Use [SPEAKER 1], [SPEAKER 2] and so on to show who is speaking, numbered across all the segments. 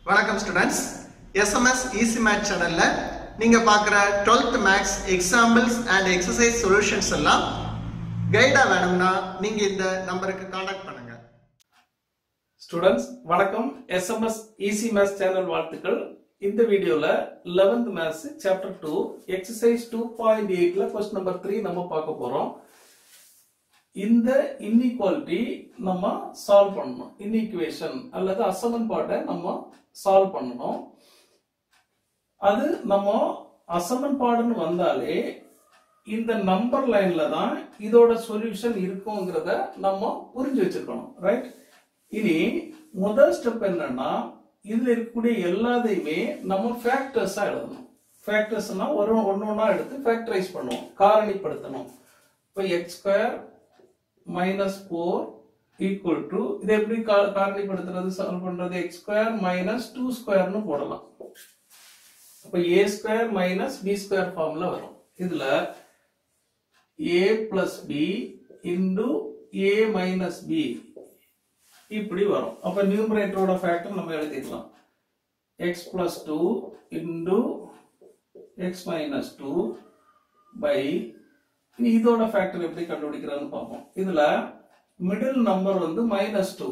[SPEAKER 1] வணக்கம் students SMS easy math சேனல்ல நீங்க பார்க்குற 12th maths examples and exercise solutions எல்லாம் கைடா வேணும்னா நீங்க இந்த நம்பருக்கு காண்டாக்ட் பண்ணுங்க
[SPEAKER 2] ஸ்டூடெண்ட்ஸ் வணக்கம் எஸ்எம்எஸ் ஈஸி மேத்ஸ் சேனல் வாழ்த்துக்கள் இந்த வீடியோல 11th மேத்ஸ் சாப்டர் 2 எக்ஸசைஸ் 2.8ல கொஸ்டின் நம்பர் 3 நம்ம பார்க்க போறோம் இந்த இன்இக்வாலிட்டி நம்ம சால்வ் பண்ணணும் இன்இக்குவேஷன் அல்லது அசமன்பாட்டை நம்ம சால்வ் பண்ணணும் அது நம்ம அசமன்பாடுன்னு வந்தாலே இந்த நம்பர் லைன்ல தான் இதோட சொல்யூஷன் இருக்குங்கிறத நம்ம புரிஞ்சு வச்சிருக்கணும் ரைட் இனி முதல் ஸ்டெப் என்னன்னா இதுல இருக்கக்கூடிய எல்லாத்தையுமே நம்ம ஃபேக்டர்ஸா எழுதணும் ஃபேக்டர்ஸ்னா ஒரு ஒன்னு ஒன்னா எடுத்து ஃபேக்டரைஸ் பண்ணுவோம் காரணிப்படுத்தணும் இப்போ x square minus four equal to இதை எப்படி கா- காரணிப்படுத்துறது சால்வ் பண்றது எக்ஸ் ஸ்கொயர் மைனஸ் டூ ஸ்கொயர்னு போடலாம் அப்ப a square minus b square ஃபார்ம்ல வரும் இதுல a plus b into a minus b இப்படி வரும் அப்ப நியூமரேட்டரோட ஃபேக்டர் நம்ம எழுதிக்கலாம் x plus two into x minus two by இனி இதோட ஃபேக்டர் எப்படி கண்டுபிடிக்கிறதுன்னு பார்ப்போம் இதுல மிடில் நம்பர் வந்து minus two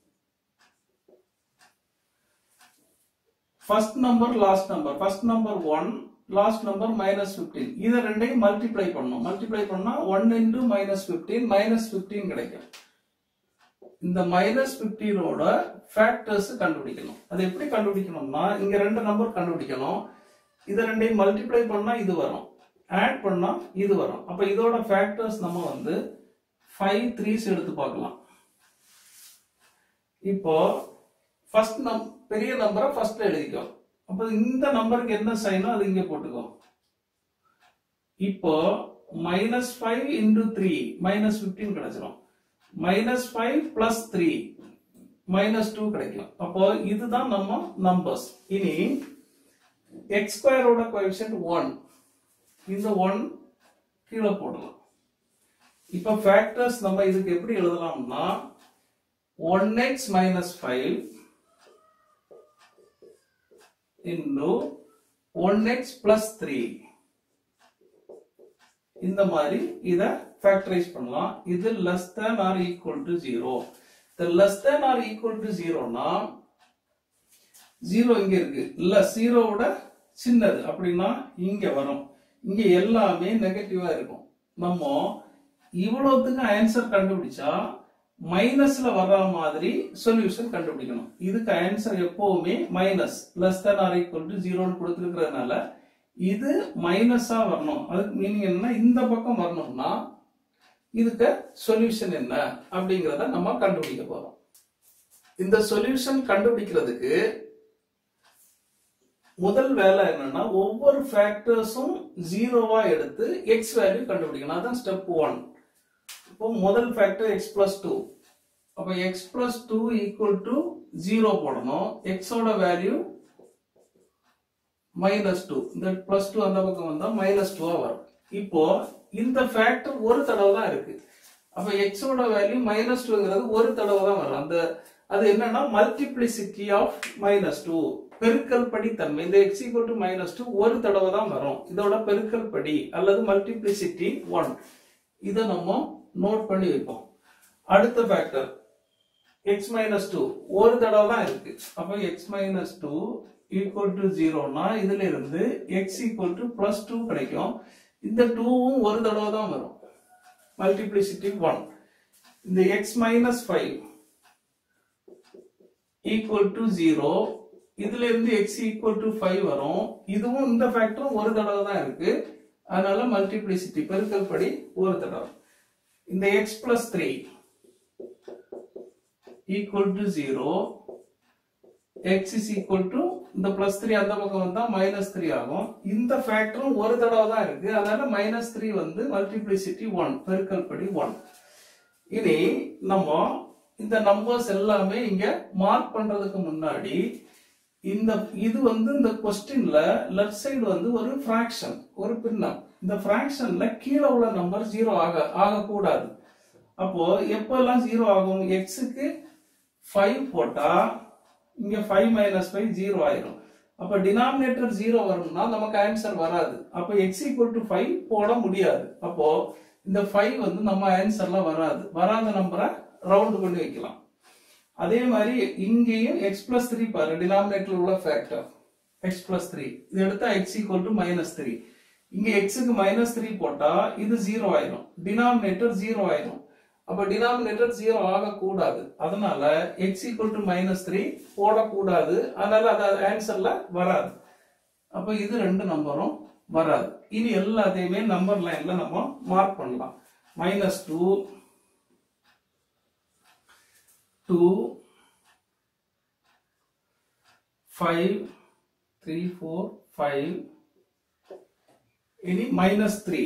[SPEAKER 2] first number last number first number one last number minus fifteen இதை ரெண்டையும் மல்டிப்ளை பண்ணணும் மல்டிப்ளை பண்ணா one into minus fifteen minus fifteen கிடைக்கும் இந்த மைனஸ் பிப்டீனோட ஃபேக்டர்ஸ் கண்டுபிடிக்கணும் அது எப்படி கண்டுபிடிக்கணும்னா இங்க ரெண்டு நம்பர் கண்டுபிடிக்கணும் இதை ரெண்டையும் மல்டிப்ளை பண்ணா இது வரும் ஆட் பண்ணா இது வரும் அப்ப இதோட ஃபேக்டர்ஸ் நம்ம வந்து ஃபைவ் த்ரீஸ் எடுத்து பார்க்கலாம் இப்போ ஃபர்ஸ்ட் நம் பெரிய நம்பரை ஃபர்ஸ்ட்ல எழுதிக்கோ அப்ப இந்த நம்பருக்கு என்ன சைனோ அது இங்க போட்டுக்கோ இப்போ minus five into three minus fifteen கிடைச்சிரும் minus five plus three minus two கிடைக்கும் அப்போ இதுதான் நம்ம நம்பர்ஸ் இனி எக்ஸ் ஸ்கொயரோட கோஎஃபிஷியன்ட் ஒன் இந்த ஒன் கீழே போடலாம் இப்ப ஃபேக்டர்ஸ் நம்ம இதுக்கு எப்படி எழுதலாம்னா one x minus five into one x plus three இந்த மாதிரி இத ஃபேக்டரைஸ் பண்ணலாம் இது less than or equal to zero இந்த less than or equal to ஜீரோனா ஜீரோ இங்க இருக்கு இல்ல ஜீரோவோட சின்னது அப்படின்னா இங்க வரும் இங்க எல்லாமே நெகட்டிவா இருக்கும் நம்ம இவ்வளவுத்துக்கு ஆன்சர் கண்டுபிடிச்சா மைனஸ்ல வர்ற மாதிரி சொல்யூஷன் கண்டுபிடிக்கணும் இதுக்கு ஆன்சர் எப்பவுமே minus less than or equal to ஜீரோன்னு கொடுத்துருக்கிறதுனால இது மைனஸா வரணும் அதுக்கு மீனிங் என்ன இந்த பக்கம் வரணும்னா இதுக்கு சொல்யூஷன் என்ன அப்படிங்கறத நம்ம கண்டுபிடிக்க போறோம் இந்த சொல்யூஷன் கண்டுபிடிக்கிறதுக்கு முதல் வேலை என்னன்னா ஒவ்வொரு ஃபேக்டர்ஸும் ஜீரோவா எடுத்து எக்ஸ் வேல்யூ கண்டுபிடிக்கணும் அதான் ஸ்டெப் ஒன் இப்போ முதல் ஃபேக்டர் எக்ஸ் பிளஸ் டூ அப்போ x plus two equal to zero போடணும் எக்ஸோட வேல்யூ மைனஸ் டூ இந்த பிளஸ் டூ அந்த பக்கம் வந்தா மைனஸ் டூவா வரும் இப்போ இந்த ஃபேக்டர் ஒரு தடவை தான் இருக்கு அப்ப எக்ஸோட வேல்யூ மைனஸ் டூங்கிறது ஒரு தடவை தான் வரும் அந்த அது என்னன்னா மல்டிப்ளிசிட்டி ஆஃப் மைனஸ் டூ பெருக்கல் படி தன்மை இந்த x equal to minus two ஒரு தடவை தான் வரும் இதோட பெருக்கல் படி அல்லது மல்டிப்ளிசிட்டி ஒன் இதை நம்ம நோட் பண்ணி வைப்போம் அடுத்த ஃபேக்டர் எக்ஸ் மைனஸ் டூ ஒரு தடவை தான் இருக்கு அப்ப x minus two equal to ஜீரோனா இதுல இருந்து x equal to plus two கிடைக்கும் இந்த டூவும் ஒரு தடவை தான் வரும் மல்டிப்ளிசிட்டி ஒன் இந்த x minus five equal to zero இதுல இருந்து எக்ஸ் ஈக்குவல் டு ஃபைவ் வரும் இதுவும் இந்த ஃபேக்டரும் ஒரு தடவை தான் இருக்கு அதனால மல்டிப்ளிசிட்டி பெருக்கல் படி ஒரு தடவை இந்த x plus three equal to zero x is equal to இந்த பிளஸ் த்ரீ அந்த பக்கம் வந்தா மைனஸ் த்ரீ ஆகும் இந்த ஃபேக்டரும் ஒரு தடவை தான் இருக்கு அதனால மைனஸ் த்ரீ வந்து மல்டிப்ளிசிட்டி ஒன் பெருக்கல் படி ஒன் இனி நம்ம இந்த நம்பர்ஸ் எல்லாமே இங்க மார்க் பண்றதுக்கு முன்னாடி இந்த இது வந்து இந்த கொஸ்டின்ல லெஃப்ட் சைடு வந்து ஒரு ஃபிராக்ஷன் ஒரு பின்னம் இந்த ஃபிராக்ஷன்ல கீழே உள்ள நம்பர் ஜீரோ ஆக ஆகக்கூடாது அப்போ எப்பெல்லாம் ஜீரோ ஆகும் எக்ஸுக்கு ஃபைவ் போட்டா இங்க ஃபைவ் மைனஸ் ஃபைவ் ஜீரோ ஆயிரும் அப்ப டினாமினேட்டர் ஜீரோ வரும்னா நமக்கு ஆன்சர் வராது அப்ப எக்ஸ் ஈக்குவல் டு ஃபைவ் போட முடியாது அப்போ இந்த ஃபைவ் வந்து நம்ம ஆன்சர்ல வராது வராத நம்பரை ரவுண்ட் பண்ணி வைக்கலாம் அதே மாதிரி இங்கேயும் எக்ஸ் பிளஸ் த்ரீ பாரு டினாமினேட்டர் உள்ள ஃபேக்டர் எக்ஸ் பிளஸ் த்ரீ இது எடுத்தா x equal to minus three இங்க எக்ஸுக்கு மைனஸ் த்ரீ போட்டா இது ஜீரோ ஆயிரும் டினாமினேட்டர் ஜீரோ ஆயிரும் அப்ப டினாமினேட்டர் ஜீரோ ஆகக்கூடாது அதனால x equal to minus three போடக்கூடாது அதனால அது ஆன்சர்ல வராது அப்ப இது ரெண்டு நம்பரும் வராது இனி எல்லாத்தையுமே நம்பர் லைன்ல நம்ம மார்க் பண்ணலாம் minus two two five three four five இனி மைனஸ் த்ரீ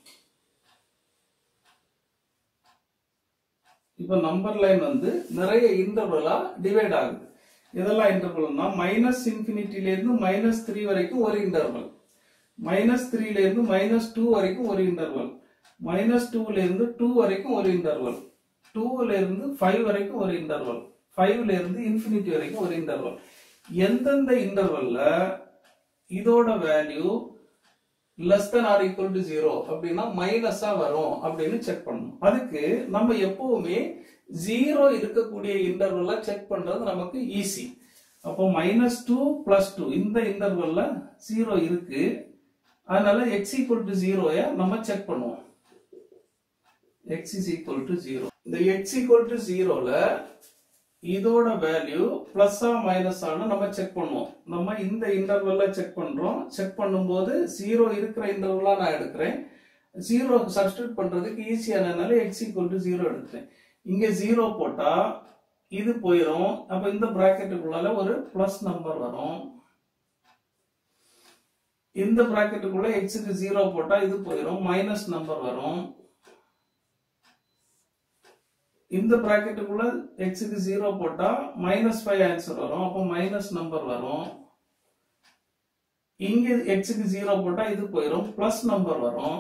[SPEAKER 2] இப்ப நம்பர் லைன் வந்து நிறைய இன்டர்வலா டிவைட் ஆகுது இதெல்லாம் இன்டர்வல்னா மைனஸ் இன்ஃபினிட்டில இருந்து மைனஸ் த்ரீ வரைக்கும் ஒரு இன்டர்வல் மைனஸ் த்ரீல இருந்து மைனஸ் டூ வரைக்கும் ஒரு இன்டர்வல் மைனஸ் டூல இருந்து டூ வரைக்கும் ஒரு இன்டர்வல் டூல இருந்து ஃபைவ் வரைக்கும் ஒரு இன்டர்வல் ஃபைவ்ல இருந்து இன்ஃபினிட்டி வரைக்கும் ஒரு இன்டர்வல் எந்தெந்த இன்டர்வல்ல இதோட value less than or equal to zero அப்படின்னா மைனஸா வரும் அப்படின்னு செக் பண்ணணும் அதுக்கு நம்ம எப்பவுமே ஜீரோ இருக்கக்கூடிய இன்டர்வல்ல செக் பண்றது நமக்கு ஈஸி அப்போ மைனஸ் டூ பிளஸ் டூ இந்த இன்டர்வல்ல ஜீரோ இருக்கு அதனால எக்ஸ் ஈக்குவல் டு ஜீரோய நம்ம செக் பண்ணுவோம் x is equal to zero இந்த எக்ஸ் ஈக்குவல் டு ஜீரோல இதோட வேல்யூ பிளஸ்ஸா மைனஸானு நம்ம செக் பண்ணுவோம் நம்ம இந்த இன்டர்வல்ல செக் பண்றோம் செக் பண்ணும்போது ஜீரோ இருக்கிற இன்டர்வலா நான் எடுக்கிறேன் ஜீரோ சப்ஸ்டியூட் பண்றதுக்கு ஈஸியானதுனால எக்ஸ் ஈக்குவல் டு ஜீரோ எடுக்கிறேன் இங்க ஜீரோ போட்டா இது போயிடும் அப்ப இந்த பிராக்கெட்டுக்குள்ளால ஒரு பிளஸ் நம்பர் வரும் இந்த பிராக்கெட்டுக்குள்ள எக்ஸுக்கு ஜீரோ போட்டா இது போயிடும் மைனஸ் நம்பர் வரும் இந்த பிராக்கெட்டுக்குள்ள எக்ஸுக்கு ஜீரோ போட்டா மைனஸ் ஃபைவ் ஆன்சர் வரும் அப்போ மைனஸ் நம்பர் வரும் இங்க எக்ஸுக்கு ஜீரோ போட்டா இது போயிடும் பிளஸ் நம்பர் வரும்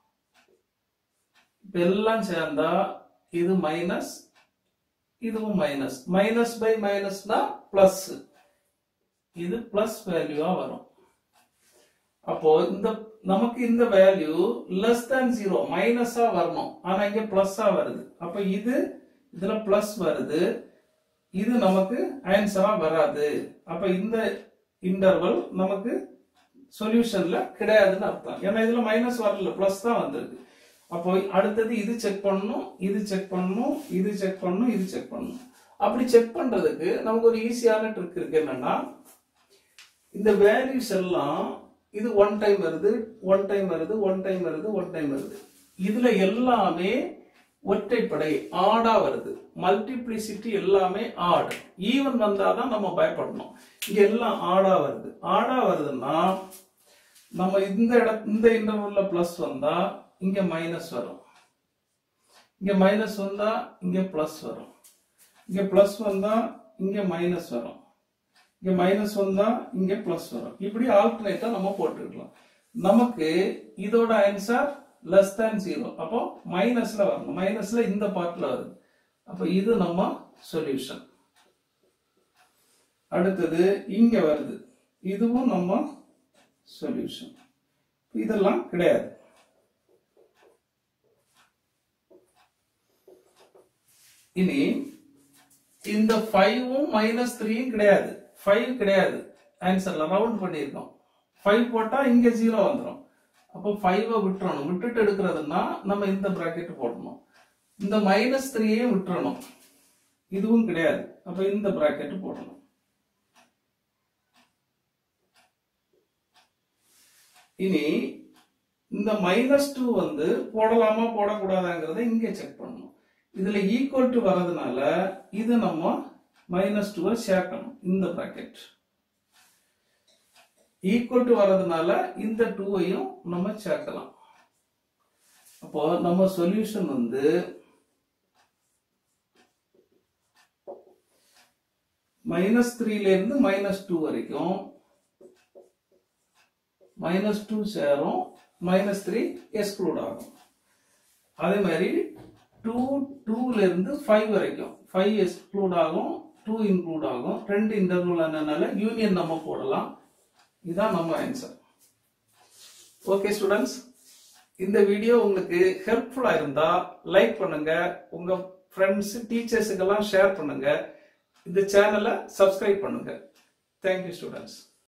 [SPEAKER 2] இப்ப எல்லாம் சேர்ந்தா இது மைனஸ் இதுவும் மைனஸ் மைனஸ் பை மைனஸ்னா பிளஸ் இது பிளஸ் வேல்யூவா வரும் அப்போ இந்த நமக்கு இந்த வேல்யூ லெஸ் than ஜீரோ மைனஸா வரணும் ஆனா இங்க பிளஸ்ஸா வருது அப்ப இது இதுல பிளஸ் வருது இது நமக்கு ஆன்சரா வராது அப்ப இந்த இன்டர்வல் நமக்கு சொல்யூஷன்ல கிடையாதுன்னு அர்த்தம் ஏன்னா இதுல மைனஸ் வரல பிளஸ் தான் வந்திருக்கு அப்போ அடுத்தது இது செக் பண்ணணும் இது செக் பண்ணணும் இது செக் பண்ணணும் இது செக் பண்ணணும் அப்படி செக் பண்றதுக்கு நமக்கு ஒரு ஈஸியான ட்ரிக் இருக்கு என்னன்னா இந்த வேல்யூஸ் எல்லாம் இது ஒன் டைம் வருது ஒன் டைம் வருது ஒன் டைம் வருது ஒன் டைம் வருது இதுல எல்லாமே ஒற்றைப்படை ஆடா வருது மல்டிப்ளிசிட்டி எல்லாமே ஆட் ஈவன் வந்தாதான் நம்ம பயப்படணும் இங்க எல்லாம் ஆடா வருது ஆடா வருதுன்னா நம்ம இந்த இட இந்த இன்டர்வல்ல பிளஸ் வந்தா இங்க மைனஸ் வரும் இங்க மைனஸ் வந்தா இங்க பிளஸ் வரும் இங்க பிளஸ் வந்தா இங்க மைனஸ் வரும் இங்க மைனஸ் வந்தா இங்க பிளஸ் வரும் இப்படி ஆல்டர்னேட்டா நம்ம போட்டுக்கலாம் நமக்கு இதோட ஆன்சர் லெஸ் தேன் ஜீரோ அப்போ மைனஸ்ல வரணும் மைனஸ்ல இந்த பார்ட்ல வருது அப்ப இது நம்ம சொல்யூஷன் அடுத்தது இங்க வருது இதுவும் நம்ம சொல்யூஷன் இதெல்லாம் கிடையாது இனி இந்த ஃபைவும் மைனஸ் த்ரீயும் கிடையாது ஃபைவ் கிடையாது ஆன்சர்ல ரவுண்ட் பண்ணியிருக்கோம் ஃபைவ் போட்டா இங்க ஜீரோ வந்துடும் அப்போ ஃபைவை விட்டுறணும் விட்டுட்டு எடுக்கிறதுனா நம்ம இந்த பிராக்கெட் போடணும் இந்த மைனஸ் த்ரீயையும் விட்டுறணும் இதுவும் கிடையாது அப்ப இந்த பிராக்கெட் போடணும் இனி இந்த மைனஸ் டூ வந்து போடலாமா போடக்கூடாதாங்கிறத இங்க செக் பண்ணணும் இதுல ஈக்குவல் டு வர்றதுனால இது நம்ம மைனஸ் டூவை சேர்க்கணும் இந்த பிராக்கெட் ஈக்குவல் டு வர்றதுனால இந்த டூவையும் நம்ம சேர்க்கலாம் அப்போ நம்ம சொல்யூஷன் வந்து மைனஸ் த்ரீல இருந்து மைனஸ் டூ வரைக்கும் மைனஸ் டூ சேரும் மைனஸ் த்ரீ எக்ஸ்க்ளூட் ஆகும் அதே மாதிரி டூ டூல இருந்து ஃபைவ் வரைக்கும் ஃபைவ் எக்ஸ்க்ளூட் ஆகும் டூ இன்க்ளூட் ஆகும் ரெண்டு இன்டர்வல் ஆனதுனால யூனியன் நம்ம போடலாம் இதுதான் நம்ம ஆன்சர் ஓகே ஸ்டூடெண்ட்ஸ் இந்த வீடியோ உங்களுக்கு ஹெல்ப்ஃபுல்லா இருந்தா லைக் பண்ணுங்க உங்க ஃப்ரெண்ட்ஸ் டீச்சர்ஸுக்கெல்லாம் ஷேர் பண்ணுங்க இந்த சேனலை சப்ஸ்கிரைப் பண்ணுங்க தேங்க்யூ ஸ்டூடெண்ட்ஸ்